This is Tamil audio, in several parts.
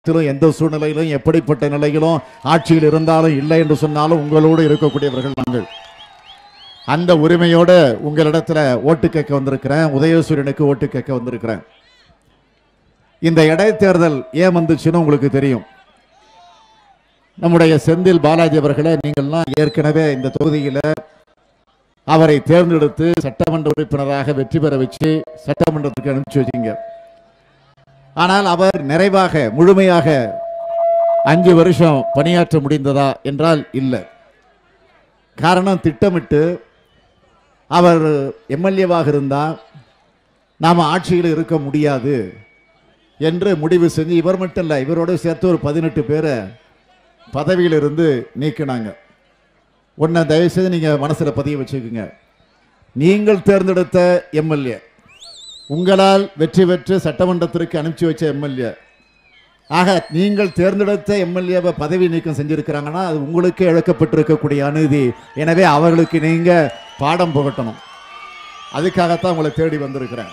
இடத்திலும் எந்த சூழ்நிலையிலும் எப்படிப்பட்ட நிலையிலும் ஆட்சியில் இருந்தாலும் இல்லை என்று சொன்னாலும் உங்களோடு இருக்கக்கூடியவர்கள் நாங்கள் அந்த உரிமையோட உங்களிடத்துல ஓட்டு கேட்க வந்திருக்கிறேன் உதயசூரியனுக்கு ஓட்டு கேட்க வந்திருக்கிறேன் இந்த இடைத்தேர்தல் ஏன் வந்துச்சுன்னு உங்களுக்கு தெரியும் நம்முடைய செந்தில் பாலாஜி அவர்களை நீங்கள்லாம் ஏற்கனவே இந்த தொகுதியில அவரை தேர்ந்தெடுத்து சட்டமன்ற உறுப்பினராக வெற்றி பெற வச்சு சட்டமன்றத்துக்கு அனுப்பிச்சு வச்சீங்க ஆனால் அவர் நிறைவாக முழுமையாக அஞ்சு வருஷம் பணியாற்ற முடிந்ததா என்றால் இல்லை காரணம் திட்டமிட்டு அவர் எம்எல்ஏவாக இருந்தால் நாம் ஆட்சியில் இருக்க முடியாது என்று முடிவு செஞ்சு இவர் மட்டும் இல்லை இவரோடு சேர்த்து ஒரு பதினெட்டு பேரை பதவியிலிருந்து நீக்கினாங்க ஒன்றை தயவுசெய்து நீங்கள் மனசில் பதிய வச்சுக்கோங்க நீங்கள் தேர்ந்தெடுத்த எம்எல்ஏ உங்களால் வெற்றி பெற்று சட்டமன்றத்திற்கு அனுப்பிச்சு வச்ச எம்எல்ஏ ஆக நீங்கள் தேர்ந்தெடுத்த எம்எல்ஏவை பதவி நீக்கம் செஞ்சிருக்கிறாங்கன்னா அது உங்களுக்கு இழக்கப்பட்டிருக்கக்கூடிய அநீதி எனவே அவர்களுக்கு நீங்க பாடம் புகட்டணும் அதுக்காகத்தான் உங்களை தேடி வந்திருக்கிறேன்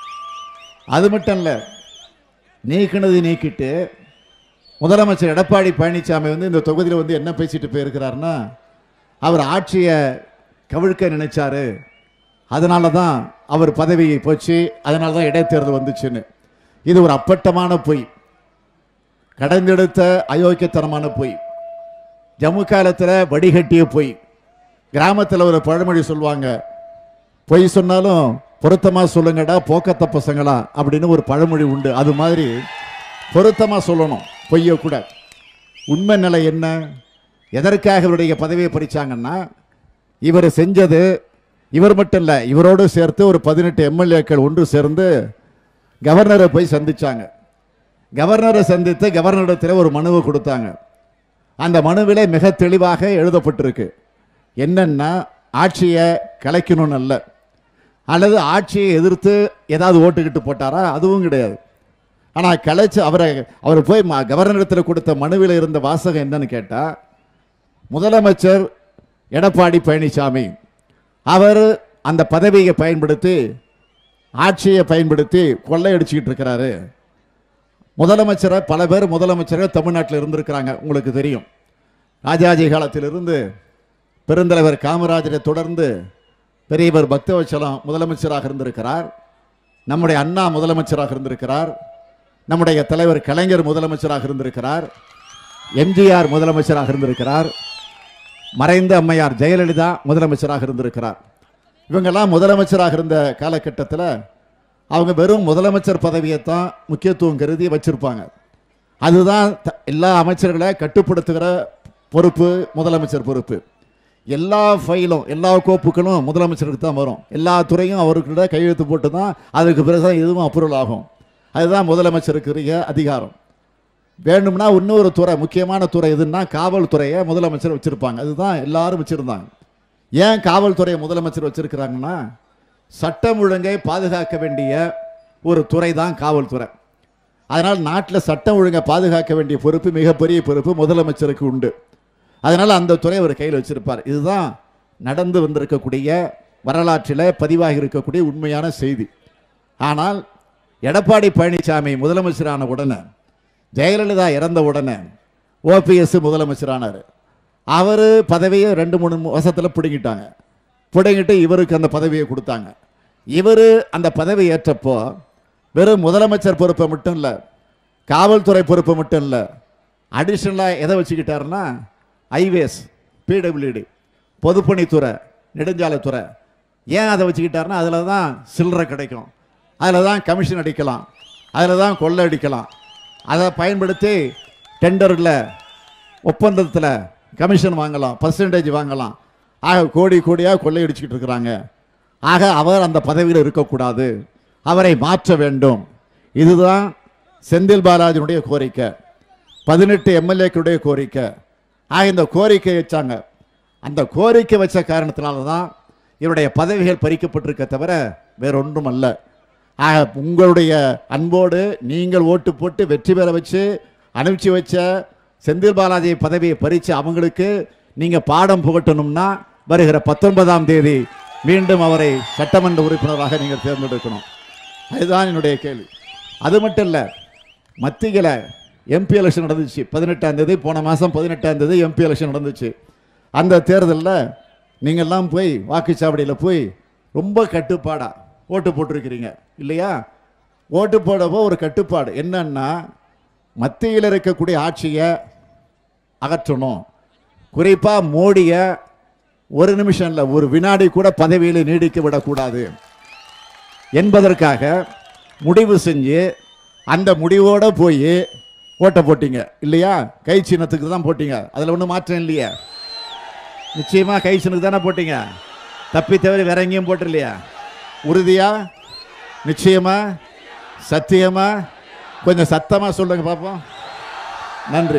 அது மட்டும் இல்லை நீக்கினது நீக்கிட்டு முதலமைச்சர் எடப்பாடி பழனிசாமி வந்து இந்த தொகுதியில் வந்து என்ன பேசிட்டு போயிருக்கிறாருன்னா அவர் ஆட்சியை கவிழ்க்க நினைச்சாரு அதனால தான் அவர் பதவி போச்சு அதனால தான் இடைத்தேர்தல் வந்துச்சுன்னு இது ஒரு அப்பட்டமான பொய் கடந்தெடுத்த அயோக்கியத்தனமான பொய் ஜம்மு காலத்தில் வடிகட்டிய பொய் கிராமத்தில் ஒரு பழமொழி சொல்லுவாங்க பொய் சொன்னாலும் பொருத்தமாக சொல்லுங்கடா போக்கத்த பசங்களா அப்படின்னு ஒரு பழமொழி உண்டு அது மாதிரி பொருத்தமாக சொல்லணும் பொய்யை கூட உண்மை நிலை என்ன எதற்காக இவருடைய பதவியை பறிச்சாங்கன்னா இவர் செஞ்சது இவர் மட்டும் இல்லை இவரோடு சேர்த்து ஒரு பதினெட்டு எம்எல்ஏக்கள் ஒன்று சேர்ந்து கவர்னரை போய் சந்திச்சாங்க கவர்னரை சந்தித்து கவர்னரிடத்தில் ஒரு மனுவை கொடுத்தாங்க அந்த மனுவிலே மிக தெளிவாக எழுதப்பட்டிருக்கு என்னன்னா ஆட்சியை கலைக்கணும்னு அல்ல அல்லது ஆட்சியை எதிர்த்து ஏதாவது ஓட்டுக்கிட்டு போட்டாரா அதுவும் கிடையாது ஆனால் கலைச்சு அவரை அவர் போய் ம- கவர்னரிடத்தில் கொடுத்த மனுவில் இருந்த வாசகம் என்னன்னு கேட்டால் முதலமைச்சர் எடப்பாடி பழனிசாமி அவர் அந்த பதவியை பயன்படுத்தி ஆட்சியை பயன்படுத்தி கொள்ளையடிச்சுக்கிட்டு இருக்கிறாரு முதலமைச்சரை பல பேர் முதலமைச்சர்கள் தமிழ்நாட்டில் இருந்திருக்கிறாங்க உங்களுக்கு தெரியும் ராஜாஜி காலத்திலிருந்து பெருந்தலைவர் காமராஜரை தொடர்ந்து பெரியவர் பக்தவச்சலம் முதலமைச்சராக இருந்திருக்கிறார் நம்முடைய அண்ணா முதலமைச்சராக இருந்திருக்கிறார் நம்முடைய தலைவர் கலைஞர் முதலமைச்சராக இருந்திருக்கிறார் எம்ஜிஆர் முதலமைச்சராக இருந்திருக்கிறார் மறைந்த அம்மையார் ஜெயலலிதா முதலமைச்சராக இருந்திருக்கிறார் இவங்கெல்லாம் முதலமைச்சராக இருந்த காலகட்டத்தில் அவங்க வெறும் முதலமைச்சர் பதவியைத்தான் முக்கியத்துவம் கருதி வச்சிருப்பாங்க அதுதான் த- எல்லா அமைச்சர்களை கட்டுப்படுத்துகிற பொறுப்பு முதலமைச்சர் பொறுப்பு எல்லா ஃபைலும் எல்லா கோப்புகளும் முதலமைச்சருக்கு தான் வரும் எல்லா துறையும் அவர்கிட்ட கையெழுத்து போட்டு தான் அதுக்கு பிறகு தான் எதுவும் அப்ரூவல் ஆகும் அதுதான் முதலமைச்சருக்குரிய அதிகாரம் வேணும்னா இன்னொரு துறை முக்கியமான துறை எதுன்னா காவல்துறையை முதலமைச்சர் வச்சிருப்பாங்க அதுதான் எல்லாரும் வச்சிருந்தாங்க ஏன் காவல்துறையை முதலமைச்சர் வச்சிருக்கிறாங்கன்னா சட்டம் ஒழுங்கை பாதுகாக்க வேண்டிய ஒரு துறை தான் காவல்துறை அதனால் நாட்டில் சட்டம் ஒழுங்கை பாதுகாக்க வேண்டிய பொறுப்பு மிகப்பெரிய பொறுப்பு முதலமைச்சருக்கு உண்டு அதனால் அந்த துறை அவர் கையில் வச்சிருப்பார் இதுதான் நடந்து வந்திருக்கக்கூடிய வரலாற்றில் பதிவாகி இருக்கக்கூடிய உண்மையான செய்தி ஆனால் எடப்பாடி பழனிசாமி முதலமைச்சரான உடனே ஜெயலலிதா இறந்த உடனே ஓபிஎஸ் முதலமைச்சரானார் அவர் பதவியை ரெண்டு மூணு வருஷத்தில் பிடுங்கிட்டாங்க பிடுங்கிட்டு இவருக்கு அந்த பதவியை கொடுத்தாங்க இவர் அந்த பதவி ஏற்றப்போ வெறும் முதலமைச்சர் பொறுப்பை மட்டும் இல்லை காவல்துறை பொறுப்பை மட்டும் இல்லை அடிஷ்னலாக எதை வச்சுக்கிட்டாருன்னா ஐவேஸ் பிடபிள்யூடி பொதுப்பணித்துறை நெடுஞ்சாலைத்துறை ஏன் அதை வச்சுக்கிட்டாருன்னா அதில் தான் சில்லறை கிடைக்கும் அதில் தான் கமிஷன் அடிக்கலாம் அதில் தான் கொள்ளை அடிக்கலாம் அதை பயன்படுத்தி டெண்டரில் ஒப்பந்தத்தில் கமிஷன் வாங்கலாம் பர்சன்டேஜ் வாங்கலாம் ஆக கோடி கோடியாக கொள்ளையடிச்சுக்கிட்டு இருக்கிறாங்க ஆக அவர் அந்த பதவியில் இருக்கக்கூடாது அவரை மாற்ற வேண்டும் இதுதான் செந்தில் பாலாஜினுடைய கோரிக்கை பதினெட்டு எம்எல்ஏக்களுடைய கோரிக்கை ஆக இந்த கோரிக்கை வச்சாங்க அந்த கோரிக்கை வச்ச காரணத்தினால தான் இவருடைய பதவிகள் பறிக்கப்பட்டிருக்க தவிர வேற ஒன்றும் அல்ல ஆக உங்களுடைய அன்போடு நீங்கள் ஓட்டு போட்டு வெற்றி பெற வச்சு அனுப்பிச்சு வச்ச செந்தில் பாலாஜி பதவியை பறித்து அவங்களுக்கு நீங்கள் பாடம் புகட்டணும்னா வருகிற பத்தொன்பதாம் தேதி மீண்டும் அவரை சட்டமன்ற உறுப்பினராக நீங்கள் தேர்ந்தெடுக்கணும் அதுதான் என்னுடைய கேள்வி அது மட்டும் இல்லை மத்தியில் எம்பி எலெக்ஷன் நடந்துச்சு பதினெட்டாம் தேதி போன மாதம் பதினெட்டாம் தேதி எம்பி எலெக்ஷன் நடந்துச்சு அந்த தேர்தலில் நீங்கள்லாம் போய் வாக்குச்சாவடியில் போய் ரொம்ப கட்டுப்பாடா ஓட்டு போட்டிருக்கிறீங்க இல்லையா ஓட்டு போடப்போ ஒரு கட்டுப்பாடு என்னன்னா மத்தியில் இருக்கக்கூடிய ஆட்சியை அகற்றணும் குறிப்பாக மோடியை ஒரு நிமிஷம் இல்லை ஒரு வினாடி கூட பதவியில் நீடிக்க விடக்கூடாது என்பதற்காக முடிவு செஞ்சு அந்த முடிவோட போய் ஓட்டை போட்டீங்க இல்லையா கை சின்னத்துக்கு தான் போட்டீங்க அதில் ஒன்றும் மாற்றம் இல்லையா நிச்சயமா கை சின்னத்துக்கு தானே போட்டீங்க தப்பி தவிர வேற எங்கேயும் போட்டிருலையா உறுதியா நிச்சயமா சத்தியமா கொஞ்சம் சத்தமா சொல்லுங்க பார்ப்போம் நன்றி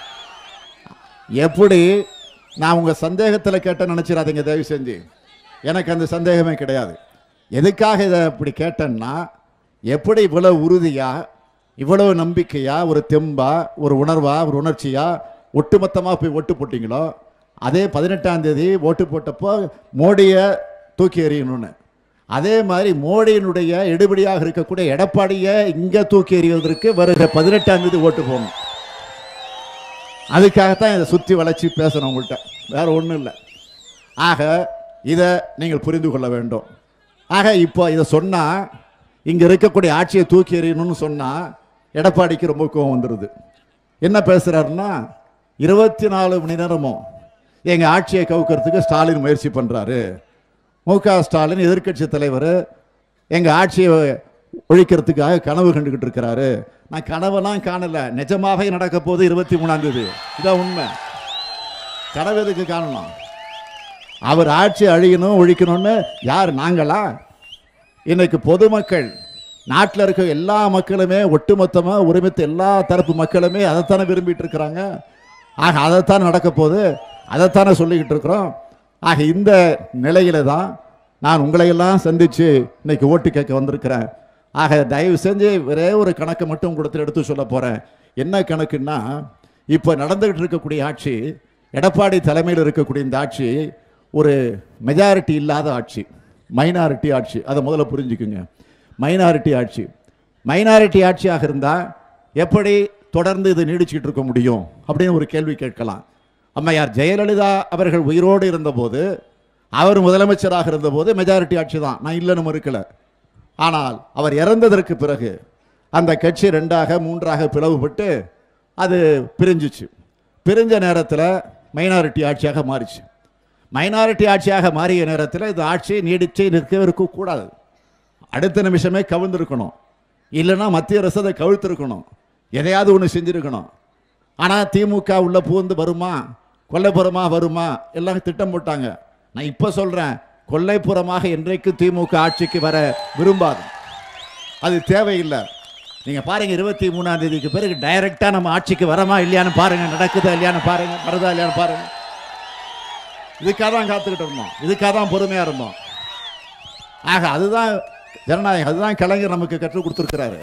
எப்படி நான் உங்க சந்தேகத்தில் கேட்ட நினைச்சிடாதீங்க தயவு செஞ்சு எனக்கு அந்த சந்தேகமே கிடையாது எதுக்காக இதை இப்படி கேட்டேன்னா எப்படி இவ்வளவு உறுதியா இவ்வளவு நம்பிக்கையா ஒரு தெம்பா ஒரு உணர்வா ஒரு உணர்ச்சியா ஒட்டுமொத்தமாக போய் ஓட்டு போட்டீங்களோ அதே பதினெட்டாம் தேதி ஓட்டு போட்டப்போ மோடியை தூக்கி எறியணும்னு அதே மாதிரி மோடியினுடைய எடுபடியாக இருக்கக்கூடிய எடப்பாடியை இங்கே தூக்கி எறிவதற்கு வருகிற பதினெட்டாம் தேதி ஓட்டு போகணும் அதுக்காகத்தான் இதை சுற்றி வளைச்சி பேசணும் உங்கள்கிட்ட வேற ஒன்றும் இல்லை ஆக இதை நீங்கள் புரிந்து கொள்ள வேண்டும் ஆக இப்போ இதை சொன்னால் இங்கே இருக்கக்கூடிய ஆட்சியை தூக்கி எறியணும்னு சொன்னால் எடப்பாடிக்கு ரொம்ப கோவம் வந்துடுது என்ன பேசுகிறாருன்னா இருபத்தி நாலு மணி நேரமும் எங்கள் ஆட்சியை கவுக்கிறதுக்கு ஸ்டாலின் முயற்சி பண்ணுறாரு மு க ஸ்டாலின் எதிர்க்கட்சி தலைவர் எங்கள் ஆட்சியை ஒழிக்கிறதுக்காக கனவு கண்டுகிட்டு இருக்கிறாரு நான் கனவெல்லாம் காணல நிஜமாகவே நடக்க போகுது இருபத்தி மூணாம் தேதி இதான் உண்மை கனவு எதுக்கு காணணும் அவர் ஆட்சி அழியணும் ஒழிக்கணும்னு யார் நாங்களா இன்னைக்கு பொதுமக்கள் நாட்டில் இருக்க எல்லா மக்களுமே ஒட்டுமொத்தமாக ஒருமித்த எல்லா தரப்பு மக்களுமே அதைத்தானே விரும்பிட்டு இருக்கிறாங்க ஆக அதைத்தான் நடக்க போகுது அதைத்தானே சொல்லிக்கிட்டு இருக்கிறோம் ஆக இந்த நிலையில தான் நான் உங்களையெல்லாம் சந்திச்சு இன்னைக்கு ஓட்டு கேட்க வந்திருக்கிறேன் ஆக தயவு செஞ்சு ஒரே ஒரு கணக்கு மட்டும் உங்களுக்கு எடுத்து சொல்ல போறேன் என்ன கணக்குன்னா இப்போ நடந்துகிட்டு இருக்கக்கூடிய ஆட்சி எடப்பாடி தலைமையில் இருக்கக்கூடிய இந்த ஆட்சி ஒரு மெஜாரிட்டி இல்லாத ஆட்சி மைனாரிட்டி ஆட்சி அதை முதல்ல புரிஞ்சுக்குங்க மைனாரிட்டி ஆட்சி மைனாரிட்டி ஆட்சியாக இருந்தால் எப்படி தொடர்ந்து இது நீடிச்சுக்கிட்டு இருக்க முடியும் அப்படின்னு ஒரு கேள்வி கேட்கலாம் அம்மையார் ஜெயலலிதா அவர்கள் உயிரோடு இருந்தபோது அவர் முதலமைச்சராக இருந்தபோது மெஜாரிட்டி ஆட்சி தான் நான் இல்லைன்னு மறுக்கல ஆனால் அவர் இறந்ததற்கு பிறகு அந்த கட்சி ரெண்டாக மூன்றாக பிளவுபட்டு அது பிரிஞ்சுச்சு பிரிஞ்ச நேரத்தில் மைனாரிட்டி ஆட்சியாக மாறிச்சு மைனாரிட்டி ஆட்சியாக மாறிய நேரத்தில் இந்த ஆட்சி நீடிச்சு நிற்க இருக்கக்கூடாது அடுத்த நிமிஷமே கவிழ்ந்திருக்கணும் இல்லைன்னா மத்திய அரசு அதை கவிழ்த்திருக்கணும் எதையாவது ஒன்று செஞ்சிருக்கணும் ஆனால் திமுக உள்ள பூந்து வருமா கொல்லைப்புறமா வருமா எல்லாம் திட்டம் போட்டாங்க நான் இப்போ சொல்கிறேன் கொல்லைப்புறமாக என்றைக்கு திமுக ஆட்சிக்கு வர விரும்பாது அது தேவையில்லை நீங்கள் பாருங்க இருபத்தி மூணாம் தேதிக்கு பிறகு டைரக்டாக நம்ம ஆட்சிக்கு வரமா இல்லையான்னு பாருங்க நடக்குதா இல்லையான்னு பாருங்க வருதா இல்லையான்னு பாருங்க இதுக்காக தான் காத்துக்கிட்டு இருந்தோம் இதுக்காக தான் பொறுமையாக இருந்தோம் ஆக அதுதான் ஜனநாயகம் அதுதான் கலைஞர் நமக்கு கற்றுக் கொடுத்துருக்கிறாரு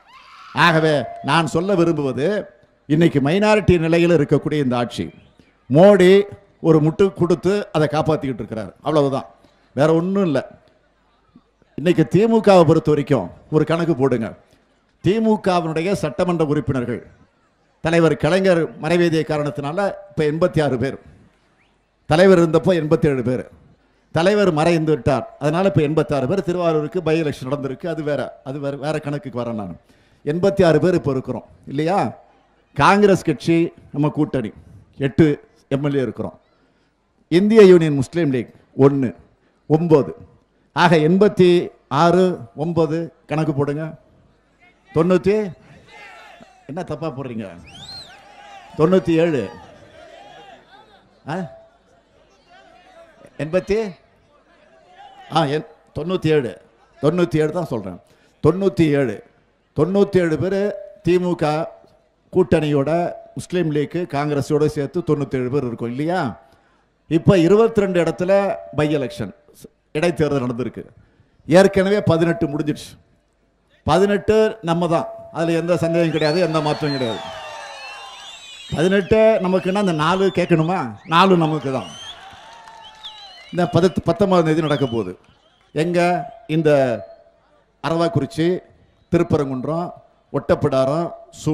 ஆகவே நான் சொல்ல விரும்புவது இன்னைக்கு மைனாரிட்டி நிலையில் இருக்கக்கூடிய இந்த ஆட்சி மோடி ஒரு முட்டு கொடுத்து அதை காப்பாற்றிக்கிட்டு இருக்கிறார் அவ்வளவுதான் வேற ஒன்றும் இல்லை இன்னைக்கு திமுகவை பொறுத்த வரைக்கும் ஒரு கணக்கு போடுங்க திமுகவினுடைய சட்டமன்ற உறுப்பினர்கள் தலைவர் கலைஞர் மறைவேதிய காரணத்தினால இப்போ எண்பத்தி ஆறு பேர் தலைவர் இருந்தப்போ எண்பத்தி ஏழு பேர் தலைவர் மறைந்து விட்டார் அதனால இப்போ எண்பத்தாறு பேர் திருவாரூருக்கு பை எலெக்ஷன் நடந்திருக்கு அது வேற அது வேற வேற கணக்குக்கு வரேன் நான் எண்பத்தி ஆறு பேர் இப்போ இருக்கிறோம் இல்லையா காங்கிரஸ் கட்சி நம்ம கூட்டணி எட்டு எம்எல்ஏ இருக்கிறோம் இந்திய யூனியன் முஸ்லீம் லீக் ஒன்று ஒம்பது ஆக எண்பத்தி ஆறு ஒம்பது கணக்கு போடுங்க தொண்ணூற்றி என்ன தப்பாக போடுறீங்க தொண்ணூற்றி ஏழு ஆ எண்பத்தி ஆ என் தொண்ணூற்றி ஏழு தொண்ணூற்றி ஏழு தான் சொல்கிறேன் தொண்ணூற்றி ஏழு தொண்ணூற்றி ஏழு பேர் திமுக கூட்டணியோட முஸ்லீம் லீக்கு காங்கிரஸோட சேர்த்து தொண்ணூற்றி ஏழு பேர் இருக்கும் இல்லையா இப்போ இருபத்தி ரெண்டு இடத்துல பை எலெக்ஷன் இடைத்தேர்தல் நடந்திருக்கு ஏற்கனவே பதினெட்டு முடிஞ்சிடுச்சு பதினெட்டு நம்ம தான் அதில் எந்த சந்தேகம் கிடையாது எந்த மாற்றம் கிடையாது பதினெட்டு நமக்குன்னா அந்த நாலு கேட்கணுமா நாலு நமக்கு தான் இந்த பதத்து பத்தொன்பதாம் தேதி நடக்க போகுது எங்க இந்த அரவாக்குறிச்சி திருப்பரங்குன்றம் ஒட்டப்பிடாரம் சூலூர்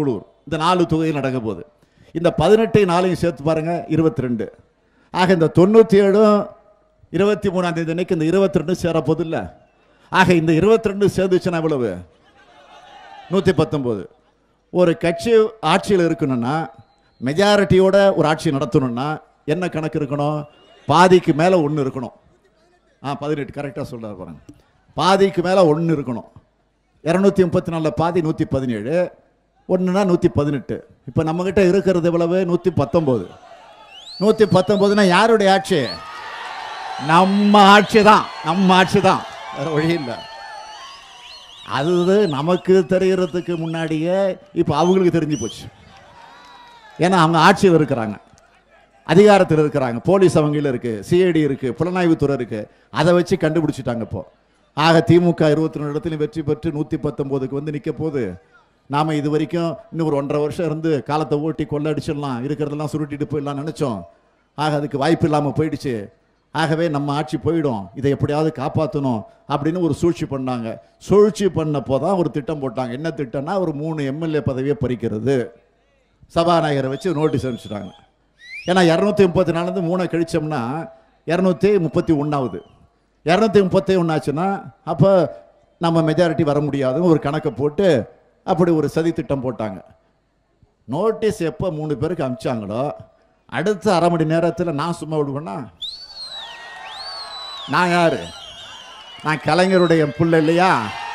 இந்த நாலு தொகுதியில் நடக்க போகுது இந்த பதினெட்டை நாளையும் சேர்த்து பாருங்க இருபத்தி ரெண்டு ஆக இந்த தொண்ணூற்றி ஏழும் இருபத்தி மூணாம் தேதி அன்னைக்கு இந்த இருபத்தி ரெண்டு சேரப்போது இல்லை ஆக இந்த இருபத்தி ரெண்டு சேர்ந்துச்சுன்னா எவ்வளவு நூற்றி பத்தொம்போது ஒரு கட்சி ஆட்சியில் இருக்கணும்னா மெஜாரிட்டியோட ஒரு ஆட்சி நடத்தணும்னா என்ன கணக்கு இருக்கணும் பாதிக்கு மேலே ஒன்று இருக்கணும் ஆ பதினெட்டு கரெக்டாக சொல்கிறார் பாருங்க பாதிக்கு மேலே ஒன்று இருக்கணும் இரநூத்தி முப்பத்தி நாலில் பாதி நூற்றி பதினேழு ஒன்றுனா நூற்றி பதினெட்டு இப்போ நம்மக்கிட்ட இருக்கிறது எவ்வளவு நூற்றி பத்தொம்போது நூற்றி பத்தொம்போதுனா யாருடைய ஆட்சி நம்ம ஆட்சி தான் நம்ம ஆட்சி தான் வேற வழி இல்லை அது நமக்கு தெரியறதுக்கு முன்னாடியே இப்போ அவங்களுக்கு தெரிஞ்சு போச்சு ஏன்னா அவங்க ஆட்சியில் இருக்கிறாங்க அதிகாரத்தில் இருக்கிறாங்க போலீஸ் அவங்கள இருக்கு சிஐடி இருக்கு புலனாய்வுத்துறை இருக்கு அதை வச்சு கண்டுபிடிச்சிட்டாங்க இப்போ ஆக திமுக இருபத்தி ரெண்டு இடத்துலையும் வெற்றி பெற்று நூற்றி பத்தொம்போதுக்கு வந்து நிற்க போது நாம இது வரைக்கும் இன்னும் ஒரு ஒன்றரை வருஷம் இருந்து காலத்தை ஓட்டி கொள்ளடிச்சிடலாம் இருக்கிறதெல்லாம் சுருட்டிட்டு போயிடலாம் நினைச்சோம் ஆக அதுக்கு வாய்ப்பு இல்லாமல் போயிடுச்சு ஆகவே நம்ம ஆட்சி போயிடும் இதை எப்படியாவது காப்பாற்றணும் அப்படின்னு ஒரு சூழ்ச்சி பண்ணாங்க சூழ்ச்சி பண்ணப்போ தான் ஒரு திட்டம் போட்டாங்க என்ன திட்டம்னா ஒரு மூணு எம்எல்ஏ பதவியை பறிக்கிறது சபாநாயகரை வச்சு நோட்டீஸ் அனுப்பிச்சிட்டாங்க ஏன்னா இரநூத்தி முப்பத்தி நாலுலேருந்து மூணை கழிச்சோம்னா இரநூத்தி முப்பத்தி ஒன்றாவது இரநூத்தி முப்பத்தி ஒன்றாச்சுன்னா அப்போ நம்ம மெஜாரிட்டி வர முடியாதுன்னு ஒரு கணக்கை போட்டு அப்படி ஒரு சதி திட்டம் போட்டாங்க நோட்டீஸ் எப்போ மூணு பேருக்கு அனுப்பிச்சாங்களோ அடுத்த அரை மணி நேரத்தில் நான் சும்மா விடுவேன்னா நான் யாரு நான் கலைஞருடைய புள்ள இல்லையா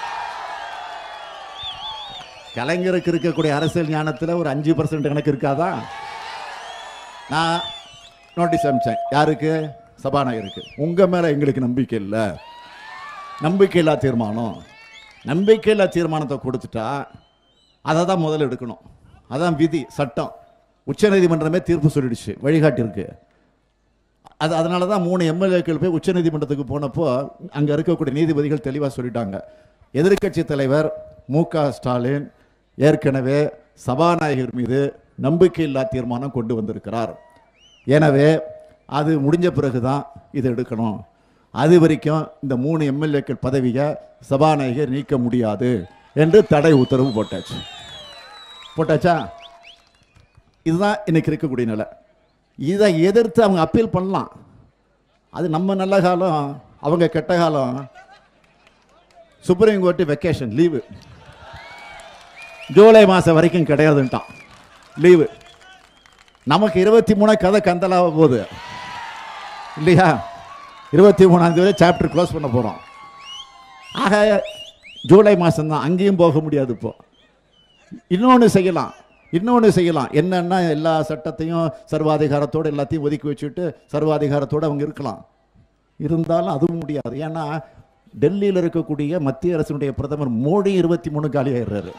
கலைஞருக்கு இருக்கக்கூடிய அரசியல் ஞானத்தில் ஒரு அஞ்சு பர்சன்ட் கணக்கு இருக்காதா நான் நோட்டீஸ் அனுப்பிச்சேன் யாருக்கு சபாநாயகருக்கு உங்க மேல எங்களுக்கு நம்பிக்கை இல்லை நம்பிக்கையில்லா தீர்மானம் நம்பிக்கையில்லா தீர்மானத்தை கொடுத்துட்டா அதை தான் முதல்ல எடுக்கணும் அதான் விதி சட்டம் உச்சநீதிமன்றமே தீர்ப்பு சொல்லிடுச்சு வழிகாட்டியிருக்கு அது அதனால தான் மூணு எம்எல்ஏக்கள் போய் உச்சநீதிமன்றத்துக்கு போனப்போ அங்கே இருக்கக்கூடிய நீதிபதிகள் தெளிவாக சொல்லிட்டாங்க எதிர்க்கட்சி தலைவர் மு க ஸ்டாலின் ஏற்கனவே சபாநாயகர் மீது நம்பிக்கையில்லா தீர்மானம் கொண்டு வந்திருக்கிறார் எனவே அது முடிஞ்ச பிறகு தான் இதை எடுக்கணும் அது வரைக்கும் இந்த மூணு எம்எல்ஏக்கள் பதவியை சபாநாயகர் நீக்க முடியாது என்று தடை உத்தரவு போட்டாச்சு போட்டாச்சா இதுதான் இன்னைக்கு இருக்கக்கூடிய நிலை இதை எதிர்த்து அவங்க அப்பீல் பண்ணலாம் அது நம்ம நல்ல காலம் அவங்க கெட்ட காலம் supreme court vacation leave July மாதம் வரைக்கும் கிடையாதுன்ட்டான் லீவு நமக்கு இருபத்தி மூணு கதை கந்தலாக போகுது இல்லையா இருபத்தி மூணாம் தேதி சாப்டர் க்ளோஸ் பண்ண போகிறோம் ஆக ஜூலை மாதம்தான் அங்கேயும் போக முடியாது இப்போ இன்னொன்று செய்யலாம் இன்னொன்று செய்யலாம் என்னன்னா எல்லா சட்டத்தையும் சர்வாதிகாரத்தோடு எல்லாத்தையும் ஒதுக்கி வச்சுட்டு சர்வாதிகாரத்தோடு அவங்க இருக்கலாம் இருந்தாலும் அதுவும் முடியாது ஏன்னா டெல்லியில் இருக்கக்கூடிய மத்திய அரசினுடைய பிரதமர் மோடி இருபத்தி மூணு காலி ஆயிடுறாரு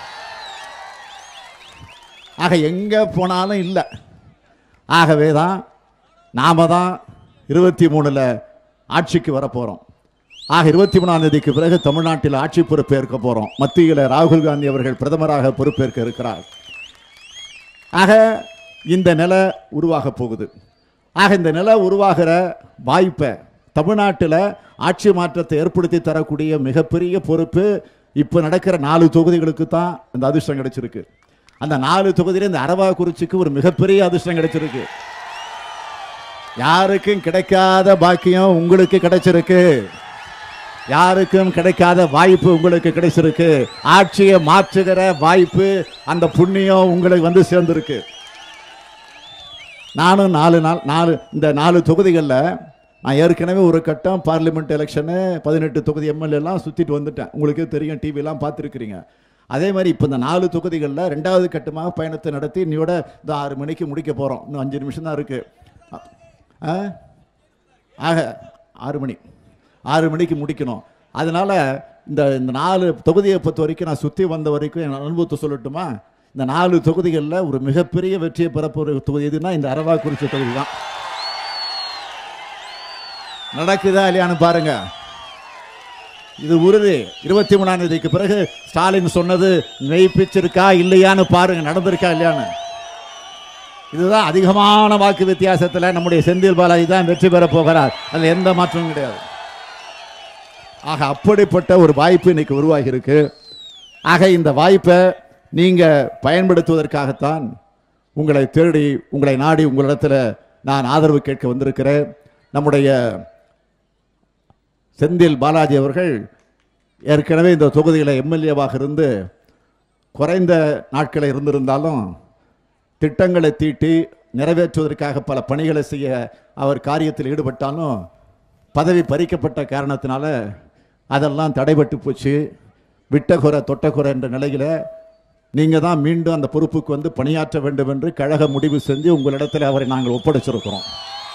ஆக எங்கே போனாலும் இல்லை ஆகவே தான் நாம தான் இருபத்தி மூணில் ஆட்சிக்கு வரப்போகிறோம் ஆக இருபத்தி மூணாம் தேதிக்கு பிறகு தமிழ்நாட்டில் ஆட்சி பொறுப்பேற்க போகிறோம் மத்தியில் ராகுல் காந்தி அவர்கள் பிரதமராக பொறுப்பேற்க இருக்கிறார் ஆக இந்த நிலை உருவாக போகுது ஆக இந்த நிலை உருவாகிற வாய்ப்பை தமிழ்நாட்டில் ஆட்சி மாற்றத்தை ஏற்படுத்தி தரக்கூடிய மிகப்பெரிய பொறுப்பு இப்போ நடக்கிற நாலு தொகுதிகளுக்கு தான் இந்த அதிர்ஷ்டம் கிடைச்சிருக்கு அந்த நாலு தொகுதியில இந்த அரவாக்குறிச்சிக்கு ஒரு மிகப்பெரிய அதிர்ஷ்டம் கிடைச்சிருக்கு யாருக்கும் கிடைக்காத பாக்கியம் உங்களுக்கு கிடைச்சிருக்கு யாருக்கும் கிடைக்காத வாய்ப்பு உங்களுக்கு கிடைச்சிருக்கு ஆட்சியை மாற்றுகிற வாய்ப்பு அந்த புண்ணியம் உங்களுக்கு வந்து சேர்ந்திருக்கு நானும் நாலு நாள் நாலு இந்த நாலு தொகுதிகளில் நான் ஏற்கனவே ஒரு கட்டம் பார்லிமெண்ட் எலெக்ஷனு பதினெட்டு தொகுதி எம்எல்ஏ எல்லாம் சுற்றிட்டு வந்துட்டேன் உங்களுக்கே தெரியும் டிவிலாம் பார்த்துருக்கிறீங்க அதே மாதிரி இப்போ இந்த நாலு தொகுதிகளில் ரெண்டாவது கட்டமாக பயணத்தை நடத்தி இன்னையோட இந்த ஆறு மணிக்கு முடிக்க போகிறோம் இன்னும் அஞ்சு நிமிஷம் தான் இருக்குது ஆக ஆறு மணி ஆறு மணிக்கு முடிக்கணும் அதனால இந்த இந்த நாலு தொகுதியை பொறுத்த வரைக்கும் நான் சுற்றி வந்த வரைக்கும் என் அனுபவத்தை சொல்லட்டுமா இந்த நாலு தொகுதிகளில் ஒரு மிகப்பெரிய வெற்றியை பெறப்போகிற தொகுதி எதுனா இந்த அரவாக்குறிச்சி தொகுதி தான் நடக்குதா இல்லையான்னு பாருங்க இது உறுதி இருபத்தி மூணாம் தேதிக்கு பிறகு ஸ்டாலின் சொன்னது மெய்ப்பிச்சிருக்கா இல்லையான்னு பாருங்க நடந்திருக்கா இல்லையான்னு இதுதான் அதிகமான வாக்கு வித்தியாசத்தில் நம்முடைய செந்தில் பாலாஜி தான் வெற்றி பெற போகிறார் அதில் எந்த மாற்றமும் கிடையாது ஆக அப்படிப்பட்ட ஒரு வாய்ப்பு இன்னைக்கு உருவாகி இருக்கு ஆக இந்த வாய்ப்பை நீங்க பயன்படுத்துவதற்காகத்தான் உங்களை தேடி உங்களை நாடி உங்களிடத்தில் நான் ஆதரவு கேட்க வந்திருக்கிறேன் நம்முடைய செந்தில் பாலாஜி அவர்கள் ஏற்கனவே இந்த தொகுதியில் எம்எல்ஏவாக இருந்து குறைந்த நாட்களை இருந்திருந்தாலும் திட்டங்களை தீட்டி நிறைவேற்றுவதற்காக பல பணிகளை செய்ய அவர் காரியத்தில் ஈடுபட்டாலும் பதவி பறிக்கப்பட்ட காரணத்தினால அதெல்லாம் தடைபட்டு போச்சு விட்டகுறை தொட்டகுறை என்ற நிலையில் நீங்கள் தான் மீண்டும் அந்த பொறுப்புக்கு வந்து பணியாற்ற வேண்டும் என்று கழக முடிவு செஞ்சு உங்களிடத்தில் அவரை நாங்கள் ஒப்படைச்சிருக்கிறோம்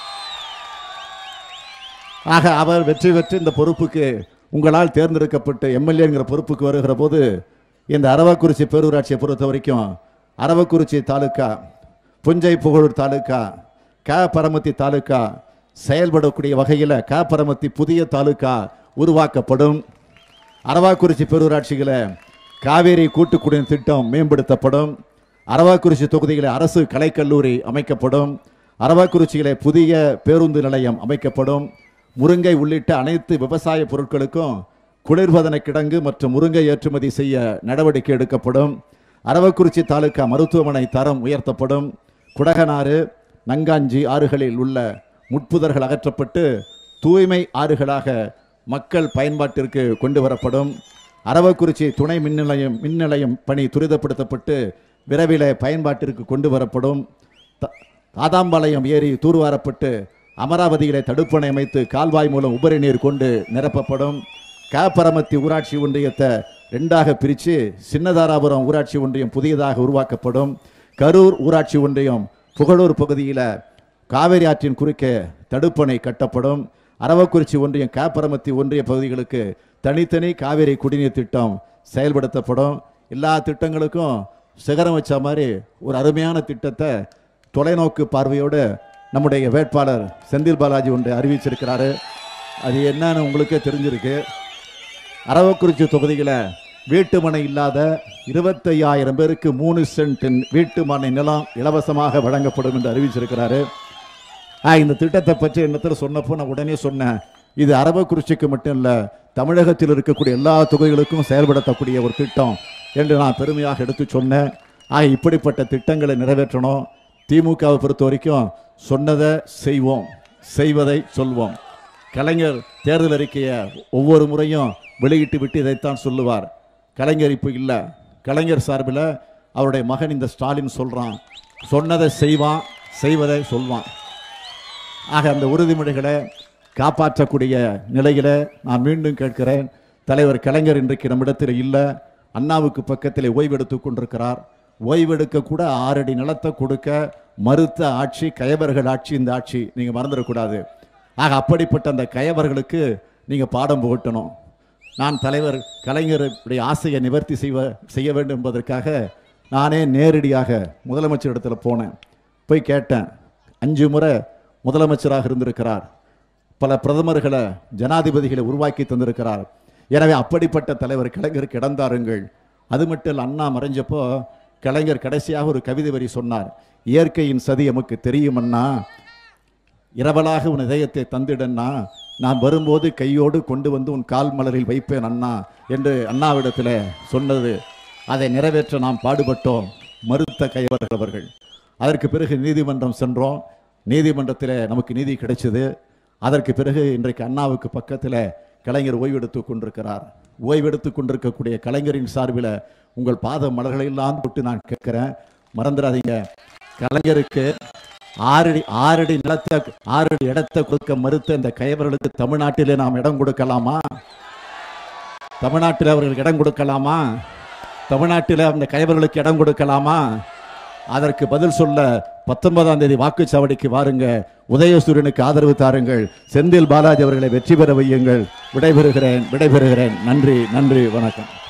ஆக அவர் வெற்றி பெற்று இந்த பொறுப்புக்கு உங்களால் தேர்ந்தெடுக்கப்பட்டு எம்எல்ஏங்கிற பொறுப்புக்கு வருகிற போது இந்த அரவக்குறிச்சி பேரூராட்சியை பொறுத்த வரைக்கும் அரவக்குறிச்சி தாலுக்கா புஞ்சை புகழூர் தாலுக்கா க பரமத்தி தாலுக்கா செயல்படக்கூடிய வகையில் க பரமத்தி புதிய தாலுக்கா உருவாக்கப்படும் அரவாக்குறிச்சி பேரூராட்சிகளை காவேரி கூட்டுக்குடிநீர் திட்டம் மேம்படுத்தப்படும் அரவாக்குறிச்சி தொகுதிகளில் அரசு கலைக்கல்லூரி அமைக்கப்படும் அரவாக்குறிச்சியிலே புதிய பேருந்து நிலையம் அமைக்கப்படும் முருங்கை உள்ளிட்ட அனைத்து விவசாய பொருட்களுக்கும் குளிர்பதன கிடங்கு மற்றும் முருங்கை ஏற்றுமதி செய்ய நடவடிக்கை எடுக்கப்படும் அரவக்குறிச்சி தாலுகா மருத்துவமனை தரம் உயர்த்தப்படும் குடகனாறு நங்காஞ்சி ஆறுகளில் உள்ள முட்புதர்கள் அகற்றப்பட்டு தூய்மை ஆறுகளாக மக்கள் பயன்பாட்டிற்கு கொண்டு வரப்படும் அரவக்குறிச்சி துணை மின் நிலையம் மின் நிலையம் பணி துரிதப்படுத்தப்பட்டு விரைவில் பயன்பாட்டிற்கு கொண்டு வரப்படும் த- தாதாம்பாளையம் ஏரி தூர்வாரப்பட்டு அமராவதியிலே தடுப்பணை அமைத்து கால்வாய் மூலம் உபரி நீர் கொண்டு நிரப்பப்படும் காப்பரமத்தி ஊராட்சி ஒன்றியத்தை ரெண்டாக பிரித்து சின்னதாராபுரம் ஊராட்சி ஒன்றியம் புதியதாக உருவாக்கப்படும் கரூர் ஊராட்சி ஒன்றியம் புகழூர் பகுதியில் காவிரி ஆற்றின் குறுக்கே தடுப்பணை கட்டப்படும் அரவக்குறிச்சி ஒன்றியம் காப்பரமத்தி ஒன்றிய பகுதிகளுக்கு தனித்தனி காவிரி குடிநீர் திட்டம் செயல்படுத்தப்படும் எல்லா திட்டங்களுக்கும் சிகரம் வச்ச மாதிரி ஒரு அருமையான திட்டத்தை தொலைநோக்கு பார்வையோடு நம்முடைய வேட்பாளர் செந்தில் பாலாஜி ஒன்று அறிவிச்சிருக்கிறாரு அது என்னன்னு உங்களுக்கே தெரிஞ்சிருக்கு அரவக்குறிச்சி தொகுதியில் வீட்டு மனை இல்லாத இருபத்தையாயிரம் பேருக்கு மூணு சென்ட் வீட்டு மனை நிலம் இலவசமாக வழங்கப்படும் என்று அறிவிச்சிருக்கிறாரு ஆ, இந்த திட்டத்தை பற்றி என்னத்தில் சொன்னப்போ நான் உடனே சொன்னேன் இது அரவக்குறிச்சிக்கு மட்டும் இல்லை தமிழகத்தில் இருக்கக்கூடிய எல்லா தொகுதிகளுக்கும் செயல்படுத்தக்கூடிய ஒரு திட்டம் என்று நான் பெருமையாக எடுத்து சொன்னேன் ஆக இப்படிப்பட்ட திட்டங்களை நிறைவேற்றணும் திமுகவை பொறுத்த வரைக்கும் சொன்னதை செய்வோம் செய்வதை சொல்வோம் கலைஞர் தேர்தல் அறிக்கையை ஒவ்வொரு முறையும் வெளியிட்டு விட்டு இதைத்தான் சொல்லுவார் கலைஞர் இப்போ இல்லை கலைஞர் சார்பில் அவருடைய மகன் இந்த ஸ்டாலின் சொல்றான் சொன்னதை செய்வான் செய்வதை சொல்வான் ஆக அந்த உறுதிமொழிகளை காப்பாற்றக்கூடிய நிலையில நான் மீண்டும் கேட்கிறேன் தலைவர் கலைஞர் இன்றைக்கு நம்மிடத்தில் இல்லை அண்ணாவுக்கு பக்கத்தில் ஓய்வெடுத்துக் கொண்டிருக்கிறார் ஓய்வெடுக்க கூட ஆறடி நிலத்தை கொடுக்க மறுத்த ஆட்சி கயவர்கள் ஆட்சி இந்த ஆட்சி நீங்க மறந்துடக்கூடாது ஆக அப்படிப்பட்ட அந்த கயவர்களுக்கு நீங்க பாடம் புகட்டணும் நான் தலைவர் கலைஞருடைய ஆசையை நிவர்த்தி செய்வ செய்ய வேண்டும் என்பதற்காக நானே நேரடியாக முதலமைச்சர் இடத்துல போனேன் போய் கேட்டேன் அஞ்சு முறை முதலமைச்சராக இருந்திருக்கிறார் பல பிரதமர்களை ஜனாதிபதிகளை உருவாக்கி தந்திருக்கிறார் எனவே அப்படிப்பட்ட தலைவர் கலைஞருக்கு இடந்தாருங்கள் அது மட்டும் இல்ல, அண்ணா மறைஞ்சப்போ கலைஞர் கடைசியாக ஒரு கவிதை வரி சொன்னார் இயற்கையின் சதி எமக்கு தெரியும் அண்ணா இரவலாக உன் இதயத்தை தந்திடன்னா நான் வரும்போது கையோடு கொண்டு வந்து உன் கால் மலரில் வைப்பேன் அண்ணா என்று அண்ணாவிடத்தில் சொன்னது அதை நிறைவேற்ற நாம் பாடுபட்டோம் மறுத்த கைவர்கள் அவர்கள் அதற்கு பிறகு நீதிமன்றம் சென்றோம் நீதிமன்றத்தில் நமக்கு நீதி கிடைச்சது அதற்கு பிறகு இன்றைக்கு அண்ணாவுக்கு பக்கத்தில் கலைஞர் ஓய்வெடுத்துக் கொண்டிருக்கிறார் ஓய்வெடுத்துக் கொண்டிருக்கக்கூடிய கலைஞரின் சார்பில் உங்கள் பாத மலர்களை எல்லாம் தொட்டு நான் கேட்கிறேன் மறந்துடாதீங்க கலைஞருக்கு ஆறடி ஆறடி நிலத்தை ஆறடி இடத்தை கொடுக்க மறுத்த இந்த கயவர்களுக்கு தமிழ்நாட்டிலே நாம் இடம் கொடுக்கலாமா தமிழ்நாட்டில் அவர்களுக்கு இடம் கொடுக்கலாமா தமிழ்நாட்டில் அந்த கயவர்களுக்கு இடம் கொடுக்கலாமா அதற்கு பதில் சொல்ல பத்தொன்பதாம் தேதி வாக்குச்சாவடிக்கு வாருங்க உதயசூரியனுக்கு ஆதரவு தாருங்கள் செந்தில் பாலாஜி அவர்களை வெற்றி பெற வையுங்கள் விடைபெறுகிறேன் விடைபெறுகிறேன் நன்றி நன்றி வணக்கம்